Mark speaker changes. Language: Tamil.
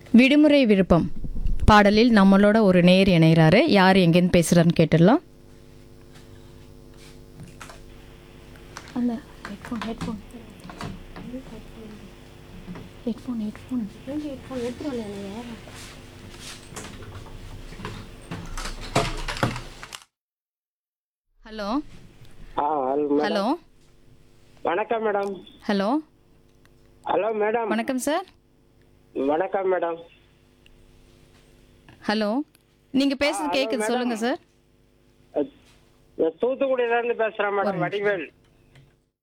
Speaker 1: விடுமுறை விருப்பம் பாடலில் நம்மளோட ஒரு நேர் இணைகிறாரு யார் எங்கேருந்து பேசுகிறான்னு கேட்டுடலாம் அல்ல headphone headphone headphone headphone
Speaker 2: headphone எடுத்துட்டு வந்தேன்
Speaker 1: hello
Speaker 3: ah hello madam.
Speaker 1: Hello
Speaker 3: வணக்கம் மேடம்
Speaker 1: ஹலோ
Speaker 3: ஹலோ மேடம்
Speaker 1: வணக்கம் சார்
Speaker 3: வணக்கம் மேடம்
Speaker 1: ஹலோ நீங்கள் பேசுறது கேட்குது சொல்லுங்கள் சார்
Speaker 3: நான் தூத்துக்குடியில இருந்து பேசுறேன் மேடம் வடிவேல்